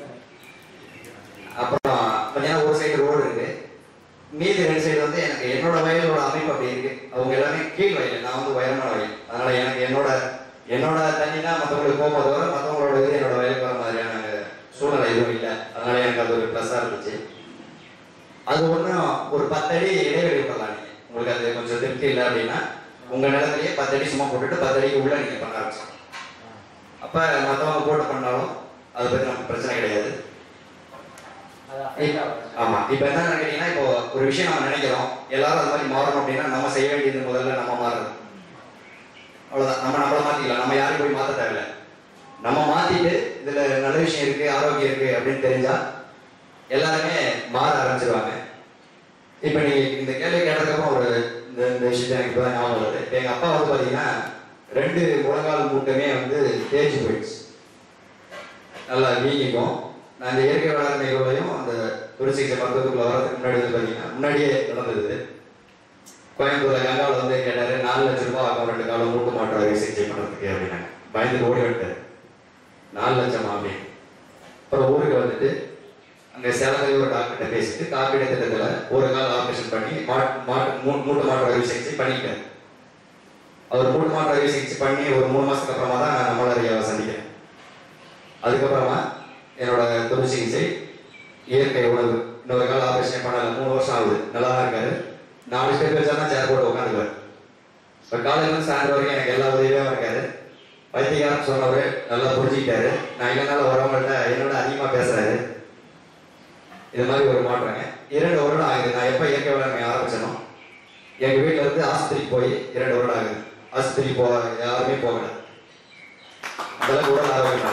அப்புறம் பார்த்தீங்கன்னா ஒரு சைடு ரோடு இருக்கு மீதி ரெண்டு சைடு வந்து எனக்கு என்னோட வயலோட அமைப்பு அப்படி இருக்கு அவங்க எல்லாமே கீழ் வயல் நான் வந்து உயரமான வயல் அதனால எனக்கு என்னோட என்னோட தண்ணி தான் மற்றவங்களுக்கு போகும்போது தவிர மற்றவங்களோட இது என்னோட வயலுக்கு வர மாதிரியான சூழ்நிலை எதுவும் இல்லை அதனால எனக்கு அது ஒரு ப்ளஸ்ஸாக இருந்துச்சு அது ஒன்றும் ஒரு பத்தடி இடைவெளி விடலாம் நீங்க உங்களுக்கு அது கொஞ்சம் திருப்தி இல்லை அப்படின்னா உங்க நிலத்திலேயே பத்தடி சும்மா போட்டுட்டு பத்தடிக்கு உள்ள நீங்க பண்ண ஆரம்பிச்சோம் அப்போ மற்றவங்க போட்டு பண்ணாலும் அதை பற்றி நமக்கு பிரச்சனை கிடையாது அது affect ஆகும். ஆமா இப்போ என்ன நினைக்கிறீங்கன்னா இப்போ ஒரு விஷயம் நம்ம நினைக்கிறோம் எல்லாரும் அது மாதிரி மாறணும் அப்படின்னா நம்ம செய்ய வேண்டியது முதல்ல நம்ம மாறுறது அவ்வளவுதான் நம்ம நம்மள மாத்திக்கலாம் நம்ம யாரும் போய் மாத்த தேவையில்ல நம்ம மாத்திட்டு இதுல நல்ல விஷயம் இருக்கு ஆரோக்கியம் இருக்கு அப்படின்னு தெரிஞ்சா எல்லாருமே மாற ஆரம்பிச்சிருவாங்க இப்போ நீங்க இந்த கேள்வி கேட்டதுக்கப்புறம் ஒரு இந்த இந்த விஷயத்தை எனக்கு இப்பதான் ஞாபகம் வருது இப்ப எங்க அப்பா வந்து பாத்தீங்கன்னா ரெண்டு முழங்கால் மூட்டுமே வந்து தேய்ச்சி போயிடுச்சு நல்லா வீங்கிக்கும் நான் இந்த இயற்கை வேளாண் நிகழ்வையும் அந்த துளசி சிகிச்சை மருத்துவத்துக்குள்ள வரதுக்கு முன்னாடி வந்து பார்த்தீங்கன்னா முன்னாடியே நடந்தது கோயம்புத்தூர்ல கங்காவில் வந்து கேட்டாரு நாலு லட்ச ரூபாய் ஆகும் ரெண்டு காலம் மூட்டு மாற்று அறுவை சிகிச்சை பண்ணுறதுக்கு அப்படின்னாங்க பயந்து ஓடி வந்துட்டாரு நாலு லட்சம் அப்படின்னு அப்புறம் ஊருக்கு வந்துட்டு அங்கே சேலத்துல ஒரு டாக்டர்கிட்ட பேசிட்டு காப்பீடு திட்டத்தில் ஒரு கால் ஆப்ரேஷன் பண்ணி மாட்டு மாட்டு மூ- மூட்டு மாற்று அறுவை சிகிச்சை பண்ணிக்கிட்டாரு அவர் மூட்டு மாற்று அறுவை சிகிச்சை பண்ணி ஒரு மூணு மாசத்துக்கு அப்புறமா தான் நான் நம்மளறியாவை சந்திக்கிறேன் அதுக்கப்புறமா என்னோட தொழில் சிகிச்சை இயற்கை உணவு இன்னொரு கால ஆபரேஷன் பண்ணல மூணு வருஷம் ஆகுது நல்லா தான் இருக்காரு நாலு ஸ்டெப் வச்சா தான் சேர் போட்டு உட்காந்துக்குவார் இப்போ காலையில சாயந்தரம் வரைக்கும் எனக்கு எல்லா உதவியும் இருக்காரு வைத்தியகாரம் சொன்னவர் நல்லா புரிஞ்சுக்கிட்டாரு நான் இல்லைனாலும் வரவங்கள்ட்ட என்னோட அதிகமாக பேசுறாரு இது மாதிரி ஒரு மாற்றங்க இரண்டு வருடம் ஆகுது நான் எப்போ இயற்கை வேளாண்மை ஆரம்பிச்சனோ எங்கள் வீட்டில் இருந்து ஆஸ்பத்திரிக்கு போய் இரண்டு வருடம் ஆகுது ஆஸ்பத்திரிக்கு போக யாருமே போகல அதெல்லாம் உடல் ஆரோக்கியம்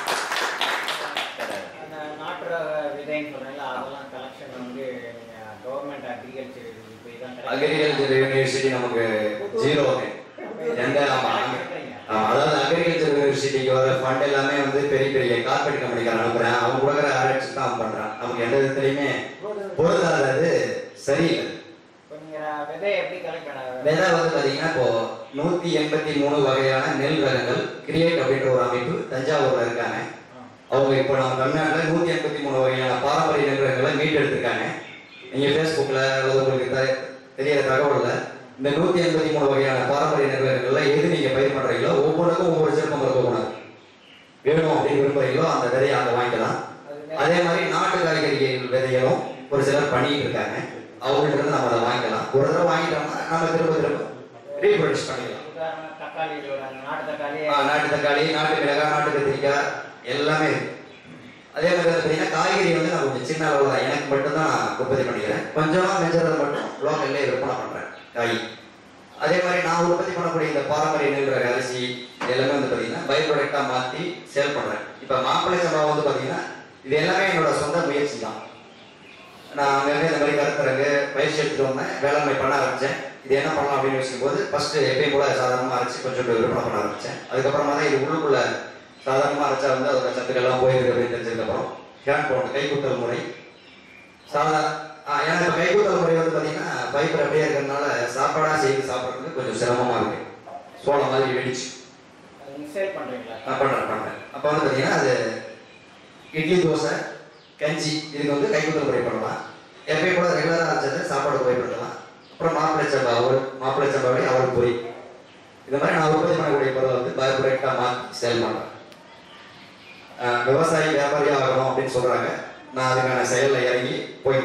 அந்த நாட்டு ரக விதைன்னு சொல்றீங்களா அதெல்லாம் கலெக்ஷன் வந்து கவர்மெண்ட் அக்ரிகல்ச்சர் போய் தான் கிடைக்கும். அக்ரிகல்ச்சர் யூனிவர்சிட்டி நமக்கு ஜீரோ எந்த ஆமா ஆமா, அதாவது அக்ரிகல்ச்சர் யூனிவர்சிட்டிக்கு வர ஃபண்ட் எல்லாமே வந்து பெரிய பெரிய கார்பரேட் கம்பெனிக்காரன் அனுப்புறேன் அவன் கொடுக்குற ஆராய்ச்சி தான் அவன் பண்றான் நமக்கு எந்த விதத்துலையுமே பொருளாதாரது சரியில்லை இப்போ நீங்க விதை எப்படி கலெக்ட் பண்ண விதை வந்து பாத்தீங்கன்னா இப்போ நூத்தி எண்பத்தி மூணு வகையான நெல் ரகங்கள் கிரியேட் அப்படின்ற ஒரு அமைப்பு தஞ்சாவூர்ல இருக்காங்க அவங்க இப்போ நம்ம தமிழ்நாட்டில் நூத்தி எண்பத்தி மூணு வகையான பாரம்பரிய நெல் ரகங்களை மீட்டெடுத்திருக்காங்க நீங்க ஃபேஸ்புக்ல அல்லது உங்களுக்கு தெ- தெரியிற தகவல்ல இந்த நூத்தி எண்பத்தி மூணு வகையான பாரம்பரிய நெல் ரகங்கள்ல எது நீங்க பயிர் பண்றீங்களோ ஒவ்வொன்றுக்கும் ஒவ்வொரு சிறப்பு மருத்துவ குணம் வேணும் அப்படின்னு விரும்புறீங்களோ அந்த விதையை அங்க வாங்கிக்கலாம் அது அதே மாதிரி நாட்டு காய்கறிகள் விதைகளும் ஒரு சிலர் பண்ணிட்டு இருக்காங்க அவங்கள்ட்ட இருந்து நம்ம அதை வாங்கிக்கலாம் ஒரு தடவை வாங்கிட்டோம்னா நம்ம திரும்ப திரும்ப ரீப்ரொடியூஸ் பண்ணிக்கலாம் உதாரணமா தக்காளி சொல்றாங்க நாட்டு தக்காளி ஆ, நாட்டு தக்காளி நாட்டு மிளகாய் நாட்டு கத்திரிக்காய் எல்லாமே இருக்கு அதே மாதிரி வந்து பார்த்தீங்கன்னா காய்கறி வந்து நான் கொஞ்சம் சின்ன அளவில் தான் எனக்கு மட்டும் தான் நான் உற்பத்தி பண்ணிக்கிறேன் கொஞ்சமாக மிஞ்சறதை மட்டும் லோக்கல்லே விற்பனை பண்ணுறேன் காய் அதே மாதிரி நான் உற்பத்தி பண்ணக்கூடிய இந்த பாரம்பரிய நெல் ரக அரிசி இது எல்லாமே வந்து பார்த்தீங்கன்னா பை ப்ராடக்டாக மாற்றி சேல் பண்ணுறேன் இப்போ மாப்பிள்ளை சம்பா வந்து பார்த்தீங்கன்னா இது எல்லாமே என்னோட சொந்த முயற்சி தான் நான் அங்கங்கே இந்த மாதிரி கருத்தரங்கு பயிற்சி எடுத்துட்டு வந்தேன் வேளாண்மை பண்ண ஆரம்பித்தேன் இது என்ன பண்ணலாம் அப்படின்னு யோசிக்கும் போது ஃபர்ஸ்ட் எப்பயும் போல சாதாரணமாக அரைச்சி கொஞ்சம் விற்பனை பண்ண ஆரம்பித்தேன் அதுக்கப்புறமா தான் இது உள்ளுக்குள்ள சாதாரணமாக அரைச்சா வந்து அதோட சத்துக்கள்லாம் போயிருக்கு அப்படின்னு தெரிஞ்சதுக்கப்புறம் ஹேண்ட் பவுண்ட் கைக்குத்தல் முறை சாதா ஆ, ஏன்னா இப்போ கைக்குத்தல் முறை வந்து பார்த்தீங்கன்னா பைப்பர் அப்படியே இருக்கிறதுனால சாப்பாடாக செய்து சாப்பிட்றதுக்கு கொஞ்சம் சிரமமாக இருக்கு சோளம் மாதிரி வெடிச்சு அது நீங்க சேல் பண்றீங்களா நான் பண்ணுறேன் பண்ணுறேன் அப்போ வந்து பார்த்தீங்கன்னா அது இட்லி தோசை கஞ்சி இதுக்கு வந்து கைக்குத்தல் முறை பண்ணலாம் எப்பயும் கூட ரெகுலராக அரைச்சது சாப்பாடு பயன்படுத்தலாம் அப்புறம் மாப்பிள்ளை சம்பா அவர் மாப்பிள்ளை சம்பாவை அவருக்கு பொரி இந்த மாதிரி நான் உற்பத்தி பண்ணக்கூடிய பொருளை வந்து பயோப்ரேட்டாக மாற்றி சேல் பண்ணுறேன் ஆஹ் விவசாயி வியாபாரி ஆகணும் அப்படின்னு சொல்கிறாங்க நான் அதுக்கான செயலில் இறங்கி போய்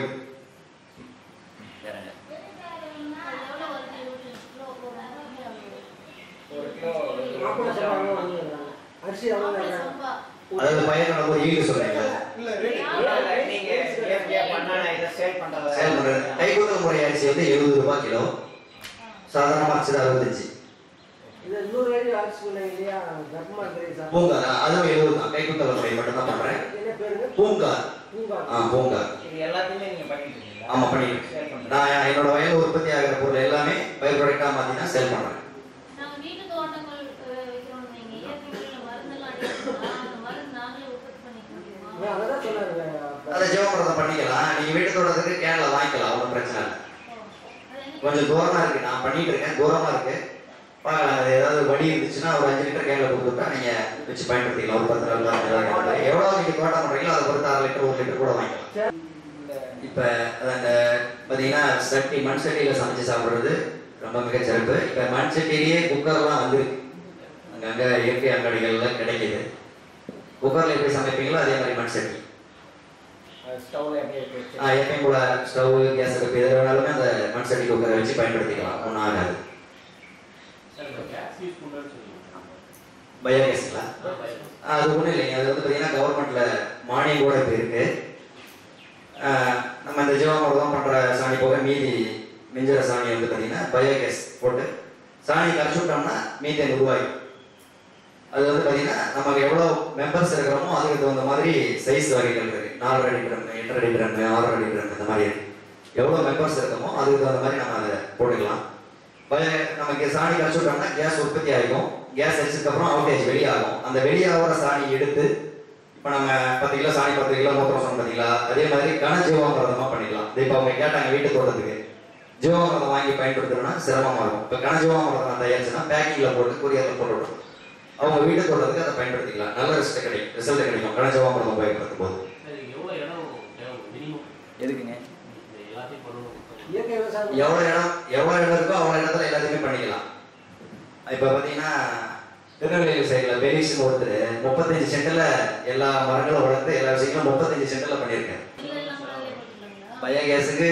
ஒரு கிலோ மாப்பிள்ளை சம்பளம் வந்து அரிசி எவ்வளோ அதாவது பையனோட போய் ஈடு சொல்கிறீங்க நீங்க இயற்கையா பண்ணா நான் இதை சேல் பண்றதா சேல் பண்ணுறது கைக்குத்தல் முறை அரிசி வந்து எழுபது ரூபாய் கிலோ சாதாரணமாக அரிசி அறுபத்தஞ்சு இது நூறு வயது அரிசி சொன்னீங்க இல்லையா கர்ப்பமா இருக்கிறீங்க சார் பூங்கா அதுவும் எழுபது தான் கைக்குத்தல் முறை மட்டும் தான் பண்ணுறேன் என்ன பேருங்க பூங்கா பூங்கா ஆ பூங்கா இது எல்லாத்தையுமே நீங்க பண்ணிட்டு இருக்கீங்களா ஆமா, பண்ணிட்டு இருக்கேன். சேல் பண்றீங்க நான் என்னோட வயல் உற்பத்தி ஆகிற பொருள் எல்லாமே பயிர் ப்ராடக்டாக மாற்றி தான் சேல் பண்ணுறேன் நாங்க வீட்டு தோட்டங்கள் அஹ், வைக்கிறோம் நீங்க இயற்கை முறையில மருந்தெல்லாம் அடிக்கிறோம்னா அந்த மருந்து நாங்களே உற்பத்தி பண்ணிக்க முடியுமா அதை தான் சொன்னாருங்க அதை ஜீவபிரதம் பண்ணிக்கலாம் நீங்கள் வீட்டு தோட்டத்துக்கு கேனில் வாங்கிக்கலாம் ஒன்றும் பிரச்சனை இல்லை அது என்ன கொஞ்சம் தூரமா இருக்கு நான் பண்ணிட்டு இருக்கேன் தூரமா இருக்கு பார்க்கலாம் அது ஏதாவது வடி இருந்துச்சுன்னா ஒரு அஞ்சு லிட்டர் கேன்ல கொடுத்துட்டா நீங்க வச்சு பயன்படுத்திக்கலாம் ஒரு பத்து நாள் பதினஞ்சு நாள் கணக்குல. எவ்வளவு நீங்க தோட்டம் பண்றீங்களோ அதை பொறுத்து அரை லிட்டர் ஒரு லிட்டர் கூட வாங்கிக்கலாம் இந்த இப்ப அந்த பாத்தீங்கன்னா சட்டி மண் சட்டியில சமைச்சு சாப்பிடுறது ரொம்ப மிக சிறப்பு இப்ப மண் சட்டிலேயே குக்கர்லாம் வந்துருக்கு அங்கங்க இயற்கை அங்காடிகள்ல கிடைக்குது குக்கர்ல எப்படி சமைப்பீங்களோ அதே மாதிரி மண் சட்டி ஸ்டவ்ல எப்படி இருக்கு வச்சு ஆஹ் எப்பயும் கூட ஸ்டவ் கேஸ் அடுப்பு எது வேணாலுமே அந்த மண் சட்டி குக்கரை வச்சு பயன்படுத்திக்கலாம் ஒன்றும் ஆகாது கேஸ் யூஸ் பண்ணுறேன்னு சொல்லுங்க பயோகேஸ்ங்களா அது ஒன்றும் இல்லைங்க அது வந்து பார்த்தீங்கன்னா கவர்மெண்ட்டில் மானியம் கூட இப்போ இருக்கு ஆஹ் நம்ம இந்த ஜீவாமிரதம் பண்ணுற சாணி போக மீதி மிஞ்சுற சாணி வந்து பார்த்தீங்கன்னா பயோகேஸ் போட்டு சாணி கரைச்சி விட்டோம்னா மீத்தேன் உருவாகும் அது வந்து பார்த்தீங்கன்னா நமக்கு எவ்வளோ மெம்பர்ஸ் இருக்கிறோமோ அதுக்கு தகுந்த மாதிரி சைஸ் வகைகள் இருக்கு நாலு அடி ட்ரம் எட்டரை அடி ட்ரம் ஆறு அடி ட்ரம் இந்த மாதிரி இருக்கு எவ்வளோ மெம்பர்ஸ் இருக்கோமோ அதுக்கு தகுந்த மாதிரி நம்ம அதை போட்டுக்கலாம் பய நமக்கு சாணி கரைச்சி விட்டோம்னா கேஸ் உற்பத்தி ஆகிக்கும் கேஸ் அடிச்சதுக்கப்புறம் அவுட்டேஜ் வெளியாகும் அந்த வெளியாகிற சாணி எடுத்து இப்போ நம்ம பத்து கிலோ சாணி பத்து கிலோ மூத்திரம் சொன்னோம் பார்த்தீங்களா அதே மாதிரி கன ஜீவாமிரதமாக பண்ணிக்கலாம் இது இப்போ அவங்க கேட்டாங்க வீட்டு தோட்டத்துக்கு ஜீவாமிரதம் வாங்கி பயன்படுத்தணும்னா சிரமமாக இருக்கும் இப்போ கன ஜீவாமிரதம் நான் தயாரிச்சுன்னா பேக்கிங்கில் போட்டு கொரியரில் போட்டு விட்டுரும் அவங்க வீட்டு தோட்டத்துக்கு அதை பயன்படுத்திக்கலாம் நல்ல ரிசல்ட் கிடைக்கும் ரிசல்ட் கிடைக்கும் கன ஜீவாமிரதம் பயன்படுத்தும் போது சரி எவ்வளோ இடம் தேவை மினிமம் எதுக்குங்க இந்த எல்லாத்தையும் பண்ணணும் இயற்கை விவசாயம் எவ்வளோ இடம் எவ்வளோ இடம் இருக்கோ அவ்வளோ இடத்துல எல்லாத்தையுமே பண்ணிக்கலாம் இப்போ பார்த்தீங்கன்னா திருநெல்வேலி சைடில் பெரிஸ்னு ஒருத்தர் முப்பத்தஞ்சு சென்டில் எல்லா மரங்களும் வளர்த்து எல்லா விஷயங்களும் முப்பத்தஞ்சு சென்டில் பண்ணியிருக்கேன் இல்லை எல்லாம் முதல்ல போட்டுக்கலாங்களா பயோகேஸுக்கு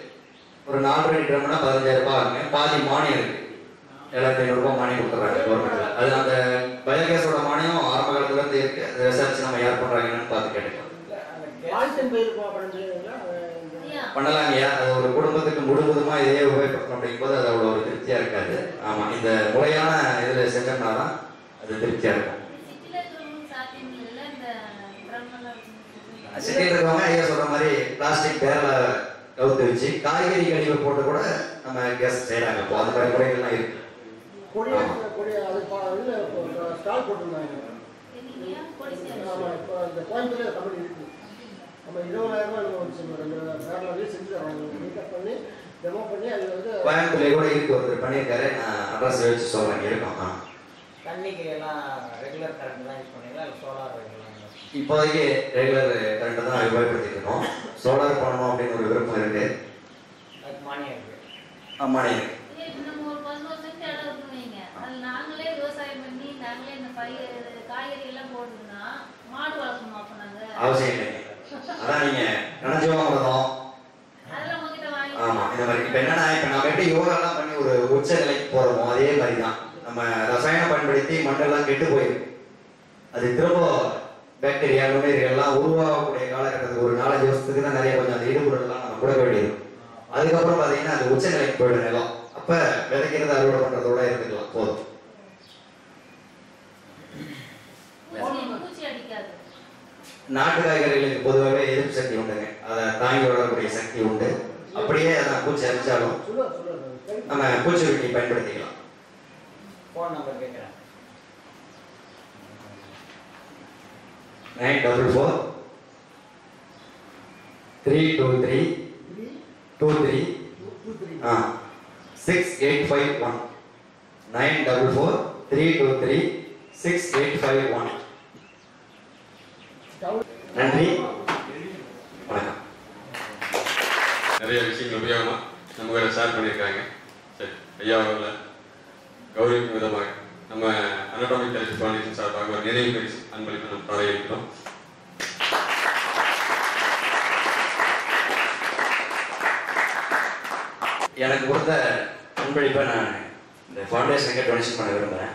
ஒரு நாலு அடி ட்ரம்னா பதினஞ்சாயிரம் ரூபாய் ஆகுங்க பாதி மானியம் இருக்கு ஏழாயிரத்தி ஐநூறுரூபா மானியம் கொடுத்துறாங்க கவர்மெண்ட்ல அது அந்த பயோகேஸோட மானியம் ஆரம்ப காலத்துல இருந்து இருக்கு அதை விசாரிச்சு நம்ம யார் பண்றாங்கன்னு பார்த்து கேட்டுக்கலாம் பாலித்தீன் பயிர் பண்ணுறீங்களா ஐயா பண்ணலாங்கய்யா அது ஒரு குடும்பத்துக்கு முழுவதுமா இதே உபயோகப்படுத்தணும் அப்படிங்கும்போது அது அவ்வளோ ஒரு திருப்தியா இருக்காது ஆமா இந்த முறையான இதுல செஞ்சோம்னா தான் அது திருப்தியா இருக்கும் சிட்டில இருக்கிறவங்களுக்கு சாத்தியம் இல்லைல்ல இந்த ட்ரம்மெல்லாம் வச்சு சிட்டியில் இருக்கவங்க ஐயா சொல்ற மாதிரி பிளாஸ்டிக் பேரல கவுத்து வச்சு காய்கறி கழிவு போட்டு கூட நம்ம கேஸ் செய்யறாங்க இப்போ அந்த மாதிரி முறைகள்லாம் இருக்கு கொடி கொடி அது பா- இதுல ஸ்டால் போட்டிருந்தாங்க எங்கேயா கொடிசியா ஆமா இப்போ இந்த கோயம்புத்தூர்ல தமிழ் இருக்கு நம்ம இருபதாயிரம் ரூபாய் நம்ம வச்சு ரெண்டு வேறு செஞ்சு தரோம் மீட்டப் பண்ணி டெமோ பண்ணி அது வந்து கோயம்புத்தூர்ல கூட இருக்கு ஒருத்தர் பண்ணியிருக்காரு நான் அட்ரஸ் வச்சு சொல்றேன் இருக்கும் ஆ. தண்ணிக்கு எல்லாம் ரெகுலர் கரண்ட் தான் யூஸ் பண்ணுவீங்களா இல்லை சோலார் வைக்கலாம் இப்போதைக்கு ரெகுலர் கரண்ட் தான் உபயோகப்படுத்திட்டு இருக்கோம் சோலார் பண்ணணும் அப்படின்னு ஒரு விருப்பம் இருக்கு அதுக்கு மானியம் இருக்கு ஆமாண்ணே இதே இப்ப நம்ம ஒரு பதினோரு சென்ட் இடம் இருக்குன்னு வைங்க அதுல நாங்களே விவசாயம் பண்ணி நாங்களே இந்த பயிர் காய்கறி எல்லாம் போடுறதுன்னா மாடு வளர்க்கணுமா அப்ப நாங்க அவசியம் இல்லைங்க அதான் நீங்க நினைச்சோம் அதெல்லாம் உங்ககிட்ட வாங்கி ஆமா இந்த மாதிரி இப்ப என்னன்னா இப்ப நம்ம எப்படி யோகாலாம் பண்ணி ஒரு உச்ச நிலைக்கு போறோமோ அதே மாதிரி தான் நம்ம ரசாயனம் பயன்படுத்தி மண்ணெல்லாம் கெட்டு போயிருக்கு அது திரும்ப பாக்டீரியா நுண்ணுயிர்கள்லாம் உருவாகக்கூடிய காலகட்டத்துக்கு ஒரு நாலஞ்சு வருஷத்துக்கு தான் நிறைய கொஞ்சம் அந்த இடுபொருள்லாம் நம்ம கொடுக்க வேண்டியது அதுக்கப்புறம் பாத்தீங்கன்னா அது உச்ச நிலைக்கு போயிடும் நிலம் அப்ப விதைக்கிறது அறுவடை பண்றதோட இருந்துக்கலாம் போதும் பூச்சி பூச்சி அடிக்காது நாட்டு காய்கறிகளுக்கு பொதுவாகவே எதிர்ப்பு சக்தி உண்டுங்க அதை தாங்கி வளரக்கூடிய சக்தி உண்டு அப்படியே அதான் பூச்சி அடிச்சாலும் சொல்லுவா சொல்லுவா நம்ம பூச்சிவெட்டி பயன்படுத்திக்கலாம் ஃபோன் நம்பர் கேட்குறேன் nine double four three two three three two three two two three ஆ six eight five one nine double four three two three six eight five one நன்றி வணக்கம் நிறைய விஷயங்கள் உபயோகமாக நம்ம கூட ஷேர் பண்ணியிருக்காங்க சரி ஐயா அவர்களை கௌரவிக்கும் விதமாக நம்ம அனடாமிக் தெரபி ஃபவுண்டேஷன் சார்பாக ஒரு நினைவு பரிசு அன்பளிப்பு நம்ம தர இருக்கிறோம் எனக்கு கொடுத்த அன்பளிப்பை நான் இந்த ஃபவுண்டேஷனுக்கு டொனேஷன் பண்ண விரும்புகிறேன்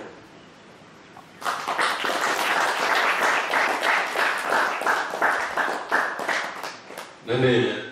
நன்றி ஐயா